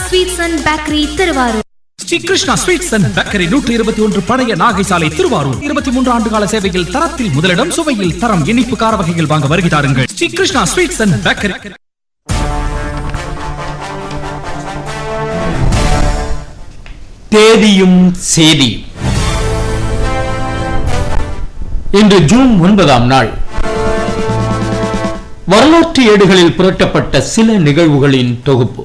Sweets and bakery Tiruvarur Sri Krishna sweets and bakery நூற்றி இருபத்தி ஒன்று பழைய நாகை சாலை திருவாரூர் இருபத்தி மூன்று ஆண்டு கால சேவையில் தரத்தில் முதலிடம் சுவையில் தரம் இனிப்பு கார வகைகள் வாங்க வருகை தாருங்கள் Sri Krishna sweets and bakery தேதியும் சேதி இன்று ஜூன் ஒன்பதாம் நாள் வரலாற்று ஏடுகளில் புரட்டப்பட்ட சில நிகழ்வுகளின் தொகுப்பு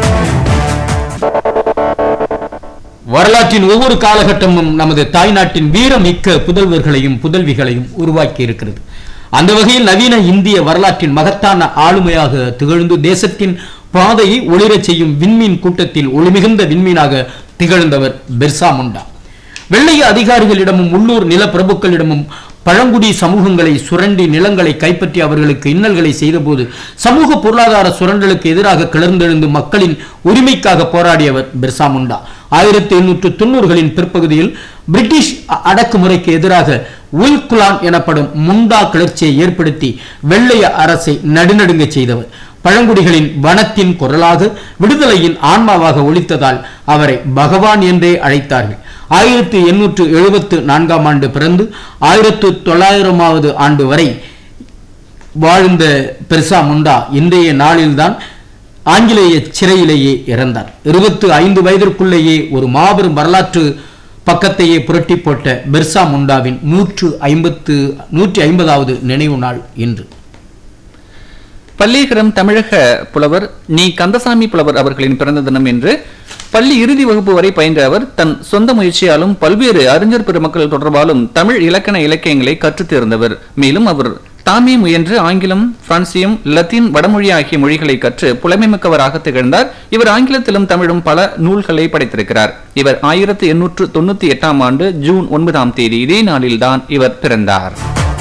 வரலாற்றின் ஒவ்வொரு காலகட்டமும் நமது தாய்நாட்டின் வீரமிக்க புதல்வர்களையும் புதல்விகளையும் உருவாக்கி இருக்கிறது அந்த வகையில் நவீன இந்திய வரலாற்றின் மகத்தான ஆளுமையாக திகழ்ந்து தேசத்தின் பாதையை ஒளிரச் செய்யும் விண்மீன் கூட்டத்தில் ஒளிமிகுந்த விண்மீனாக திகழ்ந்தவர் பிர்சா முண்டா வெள்ளைய அதிகாரிகளிடமும் உள்ளூர் நிலப்பிரபுக்களிடமும் பழங்குடி சமூகங்களை சுரண்டி நிலங்களை கைப்பற்றி அவர்களுக்கு இன்னல்களை செய்தபோது சமூக பொருளாதார சுரண்டலுக்கு எதிராக கிளர்ந்தெழுந்து மக்களின் உரிமைக்காக போராடியவர் பிர்சா முண்டா ஆயிரத்தி எண்ணூற்று தொண்ணூறுகளின் பிற்பகுதியில் பிரிட்டிஷ் அ- அடக்குமுறைக்கு எதிராக உல்குலான் எனப்படும் முண்டா கிளர்ச்சியை ஏற்படுத்தி வெள்ளைய அரசை நடுநடுங்கச் செய்தவர் பழங்குடிகளின் வனத்தின் குரலாக விடுதலையின் ஆன்மாவாக ஒலித்ததால் அவரை பகவான் என்றே அழைத்தார்கள் ஆயிரத்தி எண்ணூற்று எழுபத்து நான்காம் ஆண்டு பிறந்து ஆயிரத்து தொள்ளாயிரமாவது ஆண்டு வரை வாழ்ந்த பெர்சா முண்டா இன்றைய நாளில்தான் ஆங்கிலேய சிறையிலேயே இறந்தார் இருபத்து ஐந்து வயதிற்குள்ளேயே ஒரு மாபெரும் வரலாற்று பக்கத்தையே புரட்டி போட்ட பெர்சா முண்டாவின் நூற்று ஐம்பத்து நூற்றி ஐம்பதாவது நினைவு நாள் இன்று பள்ளீகரம் தமிழக புலவர் நீ கந்தசாமி புலவர் அவர்களின் பிறந்த தினம் என்று பள்ளி இறுதி வகுப்பு வரை பயின்ற அவர் தன் சொந்த முயற்சியாலும் பல்வேறு அறிஞர் பெருமக்கள் தொடர்பாலும் தமிழ் இலக்கண இலக்கியங்களை கற்றுத் தேர்ந்தவர் மேலும் அவர் தாமே முயன்று ஆங்கிலம் பிரான்சியம் லத்தீன் வடமொழி ஆகிய மொழிகளை கற்று புலமைமிக்கவராக திகழ்ந்தார் இவர் ஆங்கிலத்திலும் தமிழும் பல நூல்களை படைத்திருக்கிறார் இவர் ஆயிரத்தி எண்ணூற்று தொண்ணூத்தி எட்டாம் ஆண்டு ஜூன் ஒன்பதாம் தேதி இதே நாளில்தான் இவர் பிறந்தார்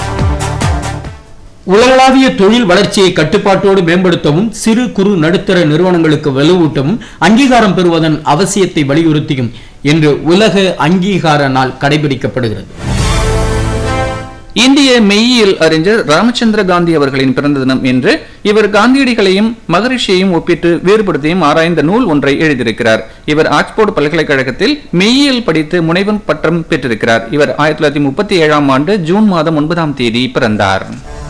உலகளாவிய தொழில் வளர்ச்சியை கட்டுப்பாட்டோடு மேம்படுத்தவும் சிறு குறு நடுத்தர நிறுவனங்களுக்கு வலுவூட்டவும் அங்கீகாரம் பெறுவதன் அவசியத்தை வலியுறுத்தியும் இன்று உலக அங்கீகார நாள் கடைபிடிக்கப்படுகிறது இந்திய மெய்யியல் அறிஞர் ராமச்சந்திர காந்தி அவர்களின் பிறந்த தினம் என்று இவர் காந்தியடிகளையும் மகரிஷியையும் ஒப்பிட்டு வேறுபடுத்தியும் ஆராய்ந்த நூல் ஒன்றை எழுதியிருக்கிறார் இவர் ஆக்ஸ்போர்டு பல்கலைக்கழகத்தில் மெய்யியல் படித்து முனைவன் பட்டம் பெற்றிருக்கிறார் இவர் ஆயிரத்தி தொள்ளாயிரத்தி முப்பத்தி ஏழாம் ஆண்டு ஜூன் மாதம் ஒன்பதாம் தேதி பிறந்தார்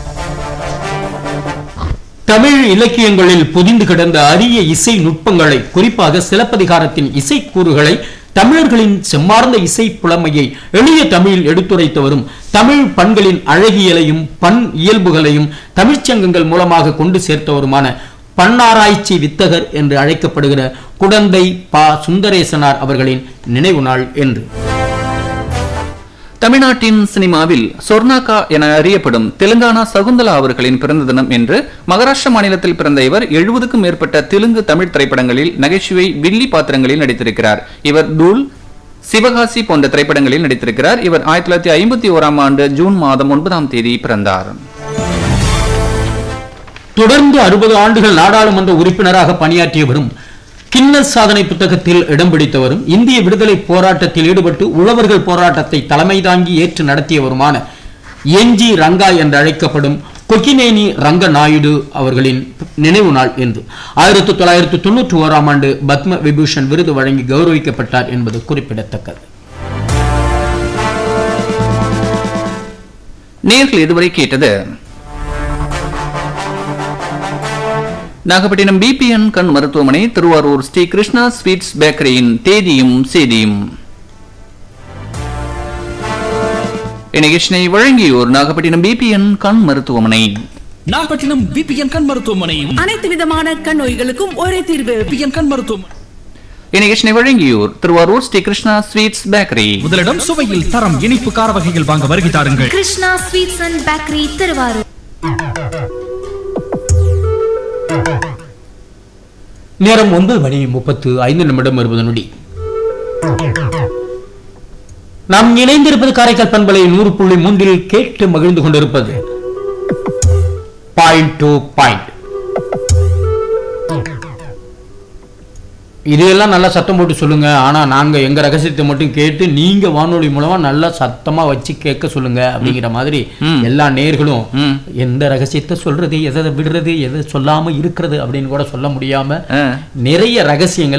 தமிழ் இலக்கியங்களில் பொதிந்து கிடந்த அரிய இசை நுட்பங்களை குறிப்பாக சிலப்பதிகாரத்தின் இசைக்கூறுகளை தமிழர்களின் செம்மார்ந்த இசை புலமையை எளிய தமிழில் எடுத்துரைத்து வரும் தமிழ் பண்களின் அழகியலையும் பண் இயல்புகளையும் தமிழ்ச்சங்கங்கள் மூலமாக கொண்டு சேர்த்தவருமான பன்னாராய்ச்சி வித்தகர் என்று அழைக்கப்படுகிற குடந்தை பா சுந்தரேசனார் அவர்களின் நினைவு நாள் என்று தமிழ்நாட்டின் சினிமாவில் சொர்ணாக்கா என அறியப்படும் தெலுங்கானா சகுந்தலா அவர்களின் பிறந்த தினம் என்று மகாராஷ்டிர மாநிலத்தில் பிறந்த இவர் எழுபதுக்கும் மேற்பட்ட தெலுங்கு தமிழ் திரைப்படங்களில் நகைச்சுவை வில்லி பாத்திரங்களில் நடித்திருக்கிறார் இவர் தூள் சிவகாசி போன்ற திரைப்படங்களில் நடித்திருக்கிறார் இவர் ஆயிரத்தி தொள்ளாயிரத்தி ஐம்பத்தி ஓராம் ஆண்டு ஜூன் மாதம் ஒன்பதாம் தேதி பிறந்தார் தொடர்ந்து அறுபது ஆண்டுகள் நாடாளுமன்ற உறுப்பினராக பணியாற்றியவரும் கின்னஸ் சாதனை புத்தகத்தில் இடம் பிடித்தவரும் இந்திய விடுதலை போராட்டத்தில் ஈடுபட்டு உழவர்கள் போராட்டத்தை தலைமை தாங்கி ஏற்று நடத்தியவருமான என்ஜி ரங்கா என்று அழைக்கப்படும் கொக்கினேனி ரங்க நாயுடு அவர்களின் நினைவு நாள் என்று ஆயிரத்தி தொள்ளாயிரத்தி தொண்ணூற்றி ஓராம் ஆண்டு பத்ம விபூஷன் விருது வழங்கி கௌரவிக்கப்பட்டார் என்பது குறிப்பிடத்தக்கது நேர்கள் இதுவரை கேட்டது நாகப்பட்டினம் பிபிஎன் கண் மருத்துவமனை திருவாரூர் ஸ்ரீ கிருஷ்ணா ஸ்வீட்ஸ் பேக்கரியின் தேதியும் செய்தியும் இந்நிகழ்ச்சியை வழங்கியோர் நாகப்பட்டினம் பிபிஎன் கண் மருத்துவமனை நாகப்பட்டினம் பிபிஎன் கண் மருத்துவமனை அனைத்து விதமான கண் நோய்களுக்கும் ஒரே தீர்வு பிபிஎன் கண் மருத்துவமனை இந்நிகழ்ச்சியை வழங்கியோர் திருவாரூர் ஸ்ரீ கிருஷ்ணா ஸ்வீட்ஸ் பேக்கரி முதலிடம் சுவையில் தரம் இனிப்பு கார வகைகள் வாங்க வருகை தாருங்கள் Krishna sweets and bakery Thiruvarur நேரம் ஒன்பது மணி முப்பத்து ஐந்து நிமிடம் இருபது நொடி நாம் இணைந்திருப்பது காரைக்கால் பண்பலை நூறு புள்ளி மூன்றில் கேட்டு மகிழ்ந்து கொண்டிருப்பது பாயிண்ட் டு பாயிண்ட் இதையெல்லாம் நல்லா சத்தம் போட்டு சொல்லுங்க ஆனா நாங்க எங்க ரகசியத்தை மட்டும் கேட்டு நீங்க வானொலி மூலமா நல்லா சத்தமா வச்சு கேட்க சொல்லுங்க அப்படிங்கிற மாதிரி ம். எல்லா நேர்களும் ம். எந்த ரகசியத்தை சொல்றது எதை விடுறது எதை சொல்லாம இருக்கிறது அப்படின்னு கூட சொல்ல முடியாம ஆ. நிறைய ரகசியங்கள்